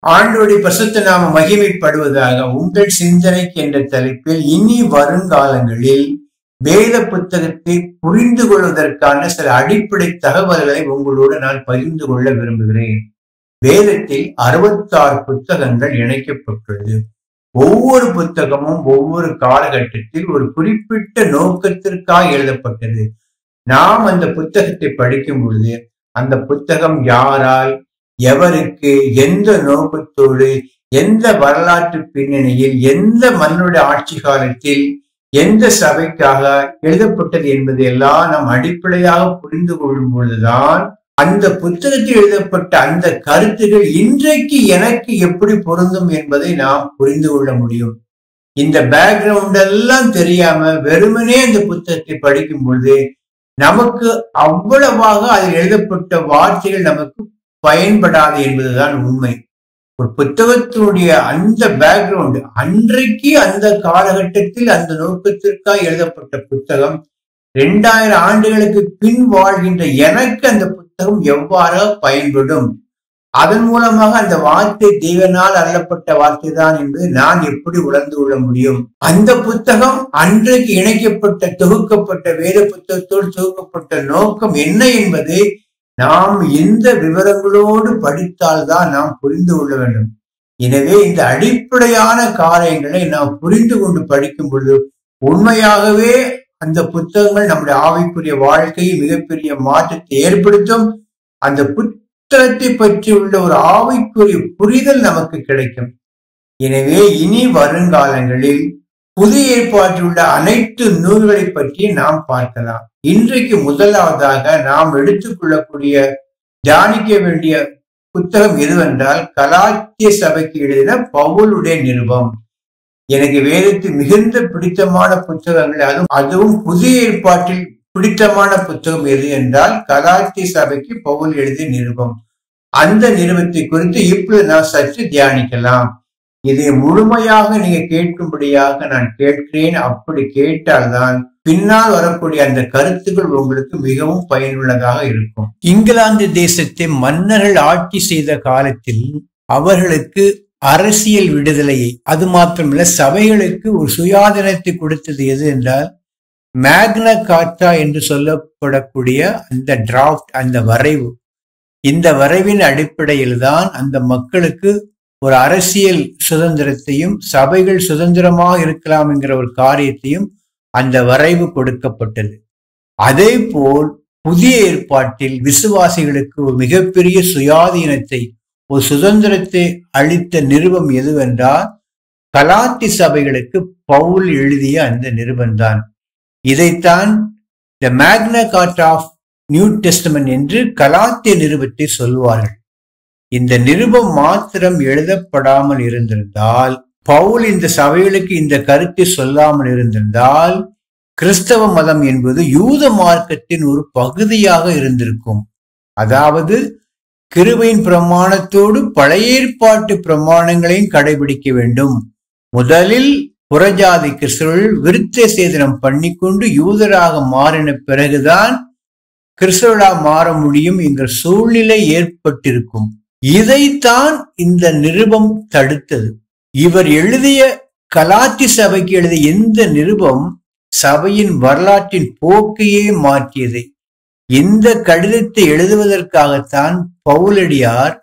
ஆண்டோடைய பசுத்த நாம மகிமைப்படுவதாக உங்கள் சிந்தனைக்கு என்ற தலைப்பில் இனி வருங்காலங்களில் வேத புத்தகத்தை புரிந்து கொள்வதற்கான சில அடிப்படை தகவல்களை உங்களோடு நான் பகிர்ந்து கொள்ள விரும்புகிறேன் வேதத்தில் அறுபத்தாறு புத்தகங்கள் இணைக்கப்பட்டுள்ளது ஒவ்வொரு புத்தகமும் ஒவ்வொரு காலகட்டத்தில் ஒரு குறிப்பிட்ட நோக்கத்திற்காக எழுதப்பட்டது நாம் அந்த புத்தகத்தை படிக்கும் பொழுது அந்த புத்தகம் யாரால் எவருக்கு எந்த நோக்கத்தோடு எந்த வரலாற்று பின்னணியில் எந்த மன்னுடைய ஆட்சி காலத்தில் எந்த சபைக்காக எழுதப்பட்டது என்பதை எல்லாம் நாம் அடிப்படையாக புரிந்து கொள்ளும் பொழுதுதான் அந்த புத்தகத்தில் எழுதப்பட்ட அந்த கருத்துகள் இன்றைக்கு எனக்கு எப்படி பொருந்தும் என்பதை நாம் புரிந்து கொள்ள முடியும் இந்த பேக்ரவுண்ட் எல்லாம் தெரியாம வெறுமனே அந்த புத்தகத்தை படிக்கும் பொழுது நமக்கு அவ்வளவாக அதில் எழுதப்பட்ட வார்த்தைகள் நமக்கு பயன்படாது என்பதுதான் உண்மை ஒரு புத்தகத்தினுடைய அந்த பேக்ரவுண்ட் அன்றைக்கு அந்த காலகட்டத்தில் அந்த நோக்கத்திற்காக எழுதப்பட்ட புத்தகம் இரண்டாயிரம் ஆண்டுகளுக்கு பின் வாழ்கின்ற எனக்கு அந்த புத்தகம் எவ்வாறு பயன்படும் அதன் மூலமாக அந்த வார்த்தை தேவனால் அருளப்பட்ட வார்த்தை தான் என்பது நான் எப்படி உணர்ந்து கொள்ள முடியும் அந்த புத்தகம் அன்றைக்கு இணைக்கப்பட்ட தொகுக்கப்பட்ட வேத புத்தகத்தோடு தொகுக்கப்பட்ட நோக்கம் என்ன என்பதை நாம் எந்த விவரங்களோடு படித்தால்தான் நாம் புரிந்து கொள்ள வேண்டும் எனவே இந்த அடிப்படையான காரியங்களை நாம் புரிந்து கொண்டு படிக்கும் பொழுது உண்மையாகவே அந்த புத்தகங்கள் நம்முடைய ஆவிக்குரிய வாழ்க்கையில் மிகப்பெரிய மாற்றத்தை ஏற்படுத்தும் அந்த புத்தகத்தை பற்றி உள்ள ஒரு ஆவிக்குரிய புரிதல் நமக்கு கிடைக்கும் எனவே இனி வருங்காலங்களில் புதிய ஏற்பாட்டில் உள்ள அனைத்து நூல்களை பற்றி நாம் பார்க்கலாம் இன்றைக்கு முதலாவதாக நாம் எடுத்துக்கொள்ளக்கூடிய தியானிக்க வேண்டிய புத்தகம் எதுவென்றால் கலாத்திய சபைக்கு எழுதின பவுலுடைய நிருபம் எனக்கு வேதத்தில் மிகுந்த பிடித்தமான புத்தகங்கள் அதுவும் அதுவும் புதிய ஏற்பாட்டில் பிடித்தமான புத்தகம் எது என்றால் கலாத்திய சபைக்கு பவுல் எழுதிய நிருபம் அந்த நிறுவத்தை குறித்து இப்பொழுது நான் சற்று தியானிக்கலாம் இதை முழுமையாக நீங்க கேட்கும்படியாக நான் கேட்கிறேன் அப்படி கேட்டால்தான் பின்னால் வரக்கூடிய அந்த கருத்துக்கள் உங்களுக்கு மிகவும் பயனுள்ளதாக இருக்கும் இங்கிலாந்து தேசத்தை மன்னர்கள் ஆட்சி செய்த காலத்தில் அவர்களுக்கு அரசியல் விடுதலையை அது மாத்திரமல்ல சபைகளுக்கு ஒரு சுயாதீனத்தை கொடுத்தது எது என்றால் மேக்ன கார்டா என்று சொல்லப்படக்கூடிய அந்த டிராஃப்ட் அந்த வரைவு இந்த வரைவின் அடிப்படையில் தான் அந்த மக்களுக்கு ஒரு அரசியல் சுதந்திரத்தையும் சபைகள் சுதந்திரமாக இருக்கலாம் என்கிற ஒரு காரியத்தையும் அந்த வரைவு கொடுக்கப்பட்டது அதே போல் புதிய ஏற்பாட்டில் விசுவாசிகளுக்கு ஒரு மிகப்பெரிய சுயாதீனத்தை ஒரு சுதந்திரத்தை அளித்த நிருபம் எதுவென்றால் கலாத்தி சபைகளுக்கு பவுல் எழுதிய அந்த நிருபம்தான் இதைத்தான் த மேக்னா கார்ட் ஆஃப் நியூ டெஸ்டமன் என்று கலாத்திய நிருபத்தை சொல்வார்கள் இந்த நிருபம் மாத்திரம் எழுதப்படாமல் இருந்திருந்தால் பவுல் இந்த சபைகளுக்கு இந்த கருத்தை சொல்லாமல் இருந்திருந்தால் கிறிஸ்தவ மதம் என்பது யூத மார்க்கத்தின் ஒரு பகுதியாக இருந்திருக்கும் அதாவது கிருபையின் பிரமாணத்தோடு பழைய ஏற்பாட்டு பிரமாணங்களையும் கடைபிடிக்க வேண்டும் முதலில் புறஜாதி கிறிஸ்தவர்கள் விருத்த சேதனம் பண்ணிக்கொண்டு யூதராக மாறின பிறகுதான் கிறிஸ்தவர்களா மாற முடியும் என்கிற சூழ்நிலை ஏற்பட்டிருக்கும் இதைத்தான் இந்த நிருபம் தடுத்தது இவர் எழுதிய கலாத்தி சபைக்கு எழுதிய இந்த நிருபம் சபையின் வரலாற்றின் போக்கையே மாற்றியது இந்த கடிதத்தை எழுதுவதற்காகத்தான் பவுலடியார்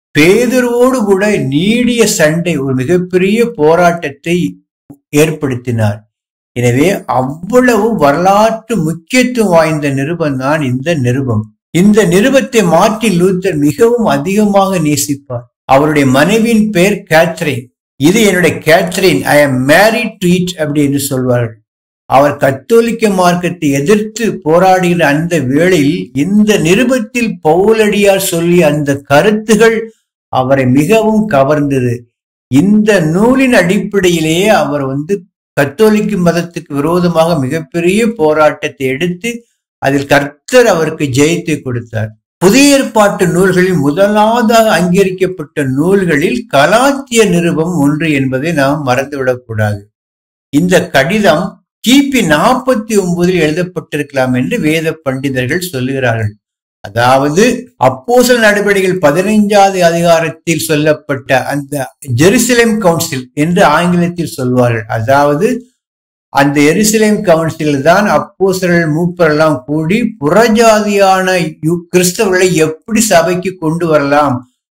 பேதரோடு கூட நீடிய சண்டை ஒரு மிகப்பெரிய போராட்டத்தை ஏற்படுத்தினார் எனவே அவ்வளவு வரலாற்று முக்கியத்துவம் வாய்ந்த நிருபம் தான் இந்த நிருபம் இந்த நிருபத்தை மார்ட்டின் லூத்தர் மிகவும் அதிகமாக நேசிப்பார் அவருடைய மனைவியின் பெயர் கேத்ரின் இது என்னுடைய Catherine I am married to it அப்படி என்று சொல்வார்கள் அவர் கத்தோலிக்க மார்க்கத்தை எதிர்த்து போராடுகிற அந்த வேளையில் இந்த நிருபத்தில் பவுலடியார் சொல்லிய அந்த கருத்துகள் அவரை மிகவும் கவர்ந்தது இந்த நூலின் அடிப்படையிலேயே அவர் வந்து கத்தோலிக்க மதத்துக்கு விரோதமாக மிகப்பெரிய போராட்டத்தை எடுத்து அதில் கர்த்தர் அவருக்கு ஜெயத்தை கொடுத்தார் புதிய ஏற்பாட்டு நூல்களில் முதலாவதாக அங்கீகரிக்கப்பட்ட நூல்களில் கலாத்திய நிருபம் ஒன்று என்பதை நாம் மறந்துவிடக்கூடாது இந்த கடிதம் கிபி நாற்பத்தி ஒன்பதில் எழுதப்பட்டிருக்கலாம் என்று வேத பண்டிதர்கள் சொல்லுகிறார்கள் அதாவது அப்போசல் நடவடிக்கைகள் பதினைஞ்சாவது அதிகாரத்தில் சொல்லப்பட்ட அந்த ஜெருசலேம் கவுன்சில் என்று ஆங்கிலத்தில் சொல்வார்கள் அதாவது அந்த எருசலேம் கவுன்சில் தான் அப்போசர்கள் மூப்பரெல்லாம் கூடி புறஜாதியான யு- கிறிஸ்தவர்களை எப்படி சபைக்கு கொண்டு வரலாம்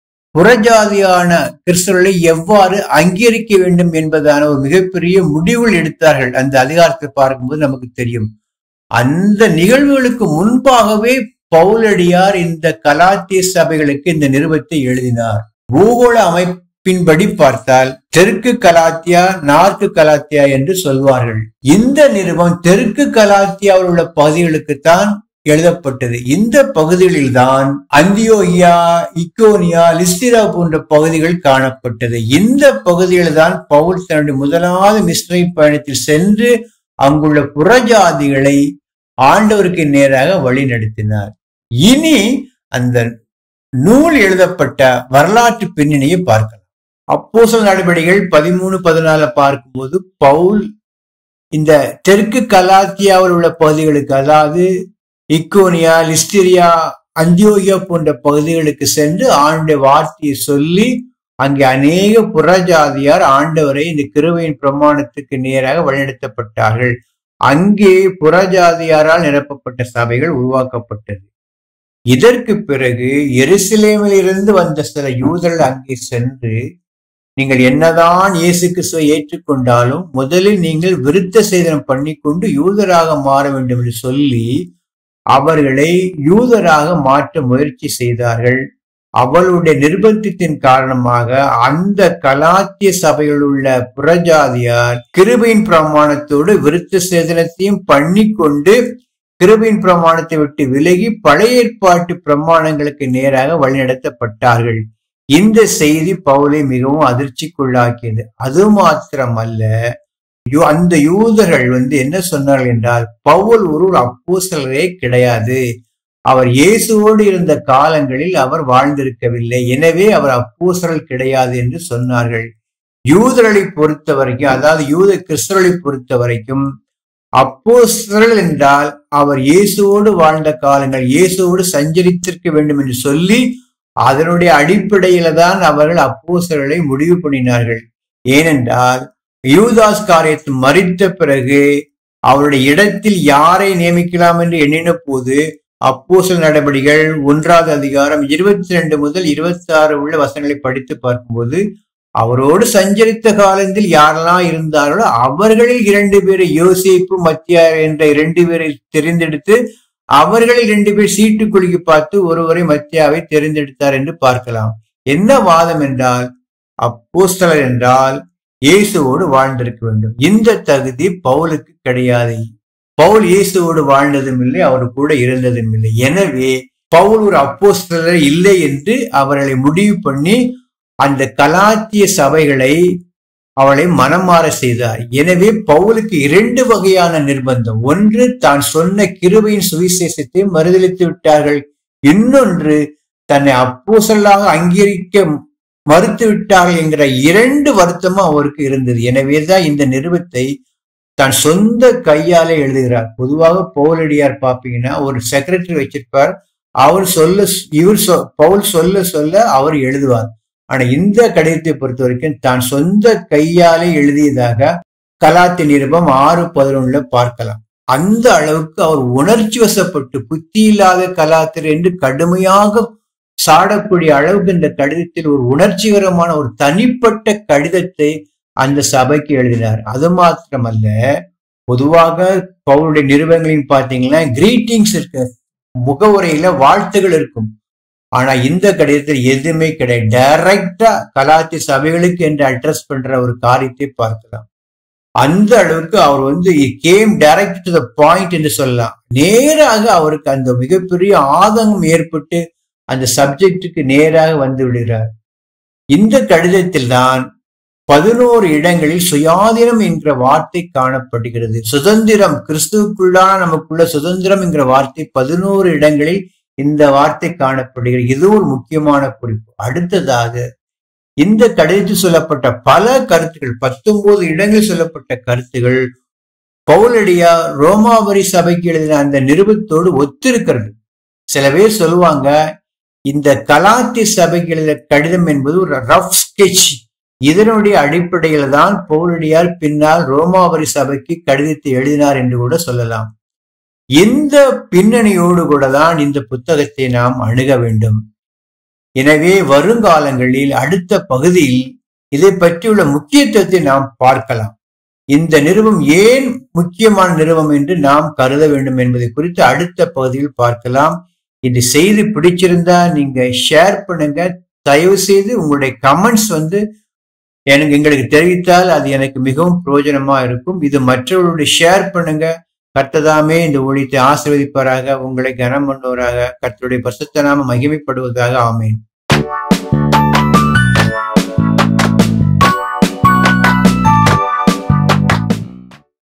புறஜாதியான கிறிஸ்தவர்களை எவ்வாறு அங்கீகரிக்க வேண்டும் என்பதான ஒரு மிகப்பெரிய முடிவுகள் எடுத்தார்கள் அந்த அதிகாரத்தை பார்க்கும்போது நமக்கு தெரியும் அந்த நிகழ்வுகளுக்கு முன்பாகவே பவுலடியார் இந்த கலாத்திய சபைகளுக்கு இந்த நிருபத்தை எழுதினார் பூகோள அமைப்பின்படி பார்த்தால் தெற்கு கலாத்தியா நார்க்கு கலாத்தியா என்று சொல்வார்கள் இந்த நிருபம் தெற்கு கலாத்தியாவில் உள்ள பகுதிகளுக்குத்தான் எழுதப்பட்டது இந்த பகுதிகளில்தான் அந்தியோகியா இக்கோனியா லிஸ்திரா போன்ற பகுதிகள் காணப்பட்டது இந்த பகுதியில் தான் பவுல் தன்னுடைய முதலாவது மிஸ்டரி பயணத்தில் சென்று அங்குள்ள புறஜாதிகளை ஆண்டவருக்கு நேராக வழி நடத்தினார் இனி அந்த நூல் எழுதப்பட்ட வரலாற்று பின்னணியை பார்க்கலாம் அப்போசல் நடவடிக்கைகள் பதிமூணு பதினால பார்க்கும்போது பவுல் இந்த தெற்கு கலாத்தியாவில் உள்ள பகுதிகளுக்கு அதாவது இக்கோனியா லிஸ்டிரியா அந்தியோகியா போன்ற பகுதிகளுக்கு சென்று ஆண்டுடைய வார்த்தையை சொல்லி அங்கே அநேக புறஜாதியார் ஆண்டவரை இந்த கிருபையின் பிரமாணத்துக்கு நேராக வழிநடத்தப்பட்டார்கள் அங்கே புறஜாதியாரால் நிரப்பப்பட்ட சபைகள் உருவாக்கப்பட்டது இதற்கு பிறகு எருசலேமில் இருந்து வந்த சில யூதர்கள் அங்கே சென்று நீங்கள் என்னதான் இயேசு கிறிஸ்துவை ஏற்றுக்கொண்டாலும் முதலில் நீங்கள் விருத்த சேதனம் பண்ணிக்கொண்டு யூதராக மாற வேண்டும் என்று சொல்லி அவர்களை யூதராக மாற்ற முயற்சி செய்தார்கள் அவளுடைய நிர்பந்தத்தின் காரணமாக அந்த கலாத்திய சபையில் உள்ள புறஜாதியார் கிருபையின் பிரமாணத்தோடு விருத்த சேதனத்தையும் பண்ணிக்கொண்டு கிருபையின் பிரமாணத்தை விட்டு விலகி பழைய ஏற்பாட்டு பிரமாணங்களுக்கு நேராக வழிநடத்தப்பட்டார்கள் இந்த செய்தி பவுலை மிகவும் அதிர்ச்சிக்குள்ளாக்கியது அது மாத்திரமல்ல யூ- அந்த யூதர்கள் வந்து என்ன சொன்னார்கள் என்றால் பவுல் ஒரு அப்போஸ்தலரே கிடையாது அவர் இயேசுவோடு இருந்த காலங்களில் அவர் வாழ்ந்திருக்கவில்லை எனவே அவர் அப்போஸ்தலர் கிடையாது என்று சொன்னார்கள் யூதர்களை பொறுத்த வரைக்கும் அதாவது யூத கிறிஸ்தவர்களை பொறுத்த வரைக்கும் அப்போஸ்தலர் என்றால் அவர் இயேசுவோடு வாழ்ந்த காலங்கள் இயேசுவோடு சஞ்சரித்திருக்க வேண்டும் என்று சொல்லி அதனுடைய அடிப்படையில தான் அவர்கள் அப்போஸ்தலர்களை முடிவு பண்ணினார்கள் ஏனென்றால் யூதாஸ் காரியத்தை மறித்த பிறகு அவருடைய இடத்தில் யாரை நியமிக்கலாம் என்று எண்ணின போது அப்போஸ்தல நடவடிக்கைகள் ஒன்றாவது அதிகாரம் இருபத்தி ரெண்டு முதல் இருபத்தி ஆறு உள்ள வசனங்களை படித்து பார்க்கும்போது அவரோடு சஞ்சரித்த காலத்தில் யாரெல்லாம் இருந்தார்களோ அவர்களில் இரண்டு பேரை யோசிப்பு மத்தியார் என்ற இரண்டு பேரை தெரிந்தெடுத்து அவர்களில் ரெண்டு பேர் சீட்டு குலுக்கி பார்த்து ஒருவரை மத்தியாவை தெரிந்தெடுத்தார் என்று பார்க்கலாம் என்ன வாதம் என்றால் அப்போஸ்தலர் என்றால் இயேசுவோடு வாழ்ந்திருக்க வேண்டும் இந்த தகுதி பவுலுக்கு கிடையாது பவுல் இயேசுவோடு வாழ்ந்ததும் இல்லை அவர் கூட இருந்ததும் இல்லை எனவே பவுல் ஒரு அப்போஸ்தலர் இல்லை என்று அவர்களை முடிவு பண்ணி அந்த கலாத்திய சபைகளை அவளை மனம் மாற செய்தார் எனவே பவுலுக்கு இரண்டு வகையான நிர்பந்தம் ஒன்று தான் சொன்ன கிருபையின் சுவிசேஷத்தை மறுதளித்து விட்டார்கள் இன்னொன்று தன்னை அப்போசலாக அங்கீகரிக்க மறுத்து விட்டார்கள் என்கிற இரண்டு வருத்தமும் அவருக்கு இருந்தது எனவேதான் இந்த நிருபத்தை தான் சொந்த கையாலே எழுதுகிறார் பொதுவாக பவுலடியார் பாப்பீங்கன்னா ஒரு செக்ரட்டரி வச்சிருப்பார் அவர் சொல்ல இவர் சொ- பவுல் சொல்ல சொல்ல அவர் எழுதுவார் ஆனா இந்த கடிதத்தை பொறுத்த வரைக்கும் தான் சொந்த கையாலே எழுதியதாக கலாத்தி நிருபம் ஆறு பதினொன்னுல பார்க்கலாம் அந்த அளவுக்கு அவர் உணர்ச்சி வசப்பட்டு புத்தி இல்லாத கலாத்திரர் என்று கடுமையாக சாடக்கூடிய அளவுக்கு இந்த கடிதத்தில் ஒரு உணர்ச்சிகரமான ஒரு தனிப்பட்ட கடிதத்தை அந்த சபைக்கு எழுதினார் அது மாத்திரமல்ல பொதுவாக பவுலுடைய நிறுவனங்களையும் பார்த்தீங்கன்னா கிரீட்டிங்ஸ் இருக்கு முகவுரையில வாழ்த்துகள் இருக்கும் ஆனா இந்த கடிதத்தில் எதுவுமே கிடையாது டைரக்டா கலாத்தி சபைகளுக்கு என்று அட்ரஸ் பண்ற ஒரு காரியத்தை பார்க்கலாம் அந்த அளவுக்கு அவர் வந்து came direct to the point என்று சொல்லலாம் நேராக அவருக்கு அந்த மிகப்பெரிய ஆதங்கம் ஏற்பட்டு அந்த சப்ஜெக்டுக்கு நேராக வந்து விடுகிறார் இந்த கடிதத்தில் தான் பதினோரு இடங்களில் சுயாதீனம் என்கிற வார்த்தை காணப்படுகிறது சுதந்திரம் கிறிஸ்துவுக்குள்ளான நமக்குள்ள சுதந்திரம் என்கிற வார்த்தை பதினோரு இடங்களில் இந்த வார்த்தை காணப்படுகிறது இது ஒரு முக்கியமான குறிப்பு அடுத்ததாக இந்த கடிதத்தில் சொல்லப்பட்ட பல கருத்துக்கள் பத்தொன்பது இடங்களில் சொல்லப்பட்ட கருத்துகள் பவுலடியா ரோமாபுரி சபைக்கு எழுதின அந்த நிருபத்தோடு ஒத்திருக்கிறது சில பேர் சொல்லுவாங்க இந்த கலாத்தி சபைகளில் கடிதம் என்பது ஒரு ரஃப் ஸ்கெட்ச் இதனுடைய அடிப்படையில் தான் பௌரடியார் பின்னால் ரோமாவரி சபைக்கு கடிதத்தை எழுதினார் என்று கூட சொல்லலாம் இந்த பின்னணியோடு கூட தான் இந்த புத்தகத்தை நாம் அணுக வேண்டும் எனவே வருங்காலங்களில் அடுத்த பகுதியில் இதை பற்றியுள்ள முக்கியத்துவத்தை நாம் பார்க்கலாம் இந்த நிறுவம் ஏன் முக்கியமான நிறுவம் என்று நாம் கருத வேண்டும் என்பதை குறித்து அடுத்த பகுதியில் பார்க்கலாம் இந்த செய்தி பிடிச்சிருந்தா நீங்க ஷேர் பண்ணுங்க தயவு செய்து உங்களுடைய கமெண்ட்ஸ் வந்து எனக்கு எங்களுக்கு தெரிவித்தால் அது எனக்கு மிகவும் பிரயோஜனமா இருக்கும் இது மற்றவர்களுடைய ஷேர் பண்ணுங்க கர்த்ததாமே இந்த ஊழியத்தை ஆசீர்வதிப்பாராக உங்களை கனம் பண்ணுவராக கர்த்தருடைய பசுத்த நாம மகிமைப்படுவதாக ஆமேன்